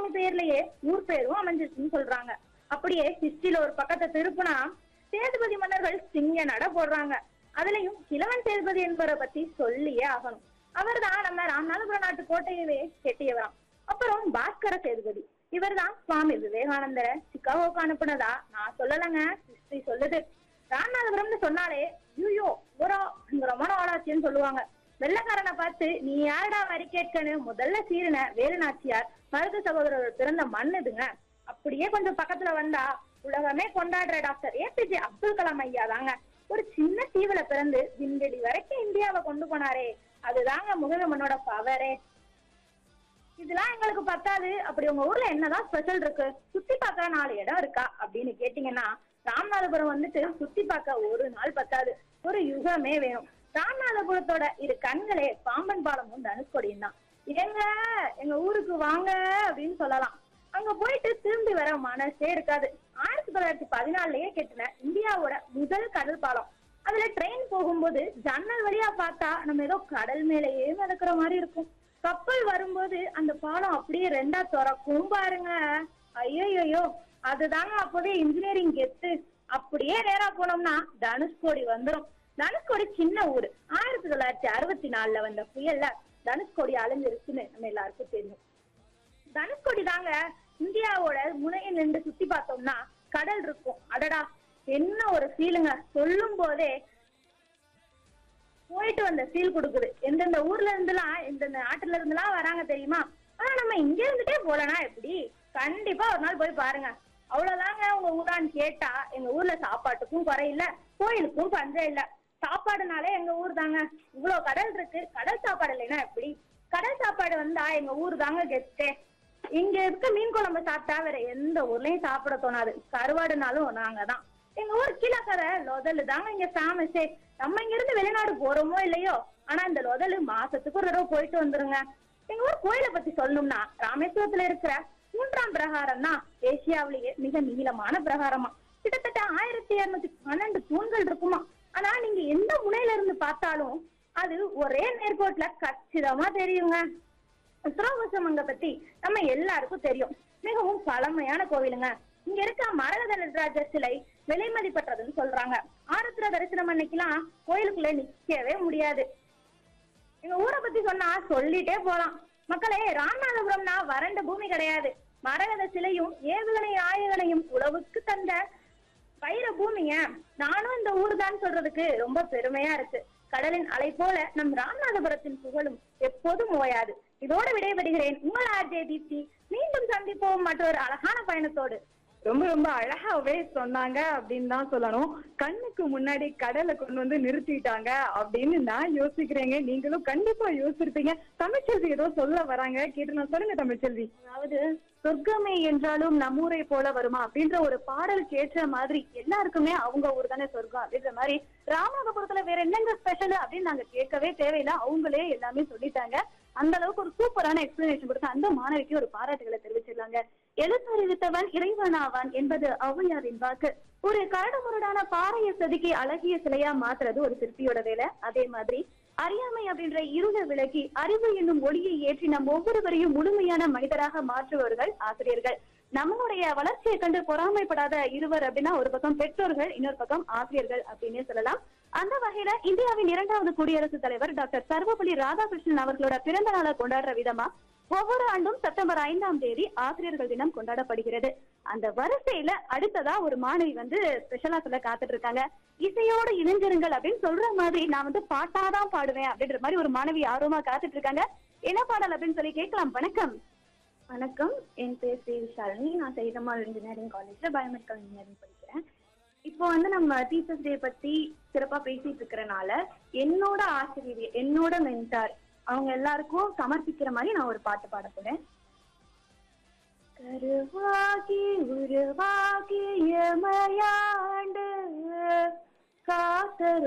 பேர்லயே ஊர் பேரும் அமைஞ்சிருச்சுன்னு சொல்றாங்க அப்படியே ஹிஸ்டரியில ஒரு பக்கத்தை திருப்புனா சேதுபதி மன்னர்கள் சிங்க நட போடுறாங்க அதுலயும் கிழவன் சேதுபதி என்பவரை பத்தி சொல்லியே ஆகணும் அவர்தான் நம்ம ராமநாதபுரம் நாட்டு கோட்டையவே கெட்டியவராம் அப்புறம் பாஸ்கர சேதுபதி இவர்தான் சுவாமி விவேகானந்தரை சிக்காகோக்கு அனுப்புனதா நான் சொல்லலைங்க ஹிஸ்டரி சொல்லுது ராமநாதபுரம்னு சொன்னாலே ஐயோ ஒரு ரொம்ப ஆளாச்சின்னு சொல்லுவாங்க வெள்ளக்காரனை பார்த்து நீ யாரடா வரி கேட்கன்னு முதல்ல சீரின வேலுநாச்சியார் மருது சகோதரர் பிறந்த மண்ணுதுங்க அப்படியே கொஞ்சம் பக்கத்துல வந்தா உலகமே கொண்டாடுற டாக்டர் ஏபிஜே அப்துல் கலாம் ஐயா தாங்க ஒரு சின்ன தீவுல பிறந்து விண்வெளி வரைக்கும் இந்தியாவை கொண்டு போனாரே அதுதாங்க முகமனோட பவரே இதெல்லாம் எங்களுக்கு பத்தாது அப்படி உங்க ஊர்ல என்னதான் ஸ்பெஷல் இருக்கு சுத்தி பார்க்க நாலு இடம் இருக்கா அப்படின்னு கேட்டீங்கன்னா ராமநாதபுரம் வந்துட்டு சுத்தி பார்க்க ஒரு நாள் பத்தாது ஒரு யுகமே வேணும் ராமநாதபுரத்தோட இரு கண்களே பாம்பன் பாலமும் தனுஷ்கொடியும் தான் ஏங்க எங்க ஊருக்கு வாங்க அப்படின்னு சொல்லலாம் அங்க போயிட்டு திரும்பி வர மனசே இருக்காது ஆயிரத்தி தொள்ளாயிரத்தி பதினாலுலயே கெட்டின இந்தியாவோட முதல் கடல் பாலம் அதுல ட்ரெயின் போகும்போது ஜன்னல் வழியா பார்த்தா நம்ம ஏதோ கடல் மேலேயே மிதக்கிற மாதிரி இருக்கும் கப்பல் வரும்போது அந்த பாலம் அப்படியே ரெண்டா திறக்கும் பாருங்க ஐயோ அதுதாங்க அப்பவே இன்ஜினியரிங் கெத்து அப்படியே நேரா போனோம்னா தனுஷ்கோடி வந்துரும் தனுஷ்கோடி சின்ன ஊர் ஆயிரத்தி தொள்ளாயிரத்தி அறுபத்தி நாலுல வந்த புயல்ல தனுஷ்கோடி அழிஞ்சிருச்சுன்னு நம்ம எல்லாருக்கும் தெரியும் தனுஷ்கோடி தாங்க இந்தியாவோட முனையை நின்று சுத்தி பார்த்தோம்னா கடல் இருக்கும் அடடா என்ன ஒரு ஃபீலுங்க சொல்லும் போதே போயிட்டு வந்த ஃபீல் கொடுக்குது எந்தெந்த ஊர்ல இருந்துலாம் எந்தெந்த நாட்டுல இருந்துலாம் வராங்க தெரியுமா ஆனா நம்ம இங்க இருந்துட்டே போலனா எப்படி கண்டிப்பா ஒரு நாள் போய் பாருங்க அவ்வளவுதாங்க உங்க ஊரான்னு கேட்டா எங்க ஊர்ல சாப்பாட்டுக்கும் குறை இல்ல கோயிலுக்கும் பஞ்சம் இல்ல சாப்பாடுனாலே எங்க ஊர் தாங்க இவ்வளவு கடல் இருக்கு கடல் சாப்பாடு இல்லைன்னா எப்படி கடல் சாப்பாடு வந்தா எங்க ஊர் தாங்க கெத்தே இங்க இருக்க மீன் குழம்பு சாப்பிட்டா வேற எந்த ஊர்லயும் சாப்பிட தோணாது கருவாடுனாலும் நாங்க தான் எங்க ஊர் கீழக்கரை லொதலு தாங்க இங்க ஃபேமஸே நம்ம இங்க இருந்து வெளிநாடு போறோமோ இல்லையோ ஆனா இந்த லொதலு மாசத்துக்கு ஒரு தடவை போயிட்டு வந்துருங்க எங்க ஊர் கோயிலை பத்தி சொல்லணும்னா ராமேஸ்வரத்துல இருக்கிற மூன்றாம் பிரகாரம் தான் ஏசியாவிலேயே மிக நீளமான பிரகாரமா கிட்டத்தட்ட ஆயிரத்தி இருநூத்தி பன்னெண்டு தூண்கள் இருக்குமா ஆனா நீங்க எந்த முனையில இருந்து பார்த்தாலும் அது ஒரே நேர்கோட்டுல கச்சிதமா தெரியுங்க உத்தரவசமங்க பத்தி நம்ம எல்லாருக்கும் தெரியும் மிகவும் பழமையான கோவிலுங்க இங்க இருக்க மரகத நடராஜர் சிலை விலை மதிப்பற்றதுன்னு சொல்றாங்க ஆருத்ர தரிசனம் அன்னைக்கெல்லாம் கோயிலுக்குள்ள நிக்கவே முடியாது எங்க ஊரை பத்தி சொன்னா சொல்லிட்டே போலாம் மக்களே ராமநாதபுரம்னா வறண்ட பூமி கிடையாது மரகத சிலையும் ஏவுகணை ஆயுதங்களையும் உழவுக்கு தந்த வைர பூமிங்க நானும் இந்த ஊர் தான் சொல்றதுக்கு ரொம்ப பெருமையா இருக்கு கடலின் அலை போல நம் ராமநாதபுரத்தின் புகழும் எப்போதும் ஓயாது இதோட விடைபெறுகிறேன் உங்கள் ஆர்ஜே தீப்தி மீண்டும் சந்திப்போம் மற்றொரு அழகான பயணத்தோடு ரொம்ப ரொம்ப அழகாவே சொன்னாங்க அப்படின்னு தான் சொல்லணும் கண்ணுக்கு முன்னாடி கடலை கொண்டு வந்து நிறுத்திட்டாங்க அப்படின்னு நான் யோசிக்கிறேங்க நீங்களும் கண்டிப்பா யோசிச்சிருப்பீங்க தமிழ்ச்செல்வி ஏதோ சொல்ல வராங்க கேட்டு நான் சொல்லுங்க தமிழ்ச்செல்வி அதாவது சொர்க்கமே என்றாலும் நம்மூரை போல வருமா அப்படின்ற ஒரு பாடலுக்கு ஏற்ற மாதிரி எல்லாருக்குமே அவங்க ஊர் தானே சொர்க்கம் அப்படின்ற மாதிரி ராமநாதபுரத்துல வேற என்னங்க ஸ்பெஷல் அப்படின்னு நாங்க கேட்கவே தேவையில்லை அவங்களே எல்லாமே சொல்லிட்டாங்க அந்த அளவுக்கு ஒரு சூப்பரான எக்ஸ்பிளனேஷன் கொடுத்து அந்த மாணவிக்கு ஒரு பாராட்டுகளை தெரிவிச்சிருக்காங்க எழுத்தறிவித்தவன் இறைவனாவான் என்பது ஔவையாரின் வாக்கு ஒரு கரடுமுரடான பாறையை செதுக்கி அழகிய சிலையா மாத்துறது ஒரு சிற்பியோட வேலை அதே மாதிரி அறியாமை அப்படின்ற இருளை விலக்கி அறிவு என்னும் ஒளியை ஏற்றி நம் ஒவ்வொருவரையும் முழுமையான மனிதராக மாற்றுபவர்கள் ஆசிரியர்கள் நம்மளுடைய வளர்ச்சியை கண்டு பொறாமைப்படாத இருவர் அப்படின்னா ஒரு பக்கம் பெற்றோர்கள் இன்னொரு பக்கம் ஆசிரியர்கள் அப்படின்னே சொல்லலாம் அந்த வகையில இந்தியாவின் இரண்டாவது குடியரசுத் தலைவர் டாக்டர் சர்வபள்ளி ராதாகிருஷ்ணன் அவர்களோட பிறந்த நாளை கொண்டாடுற விதமா ஒவ்வொரு ஆண்டும் செப்டம்பர் ஐந்தாம் தேதி ஆசிரியர்கள் தினம் கொண்டாடப்படுகிறது அந்த வரிசையில அடுத்ததா ஒரு மாணவி வந்து ஸ்பெஷலா சொல்ல காத்துட்டு இருக்காங்க இசையோடு இணைஞ்சிருங்கள் அப்படின்னு சொல்ற மாதிரி நான் வந்து பாட்டாதான் பாடுவேன் அப்படின்ற மாதிரி ஒரு மாணவி ஆர்வமா காத்துட்டு இருக்காங்க என்ன பாடல் அப்படின்னு சொல்லி கேட்கலாம் வணக்கம் வணக்கம் என் பேர் ஸ்ரீ விஷாலினி நான் சைதமால் இன்ஜினியரிங் காலேஜ்ல பயோமெடிக்கல் இன்ஜினியரிங் படிக்கிறேன் இப்போ வந்து நம்ம டீச்சர்ஸ் டே பத்தி சிறப்பா பேசிட்டு இருக்கிறனால என்னோட ஆசிரியர் என்னோட மென்டார் அவங்க எல்லாருக்கும் சமர்ப்பிக்கிற மாதிரி நான் ஒரு பாட்டு பாட போறேன் கருவாகி உருவாகி எமையாண்டு காத்தரு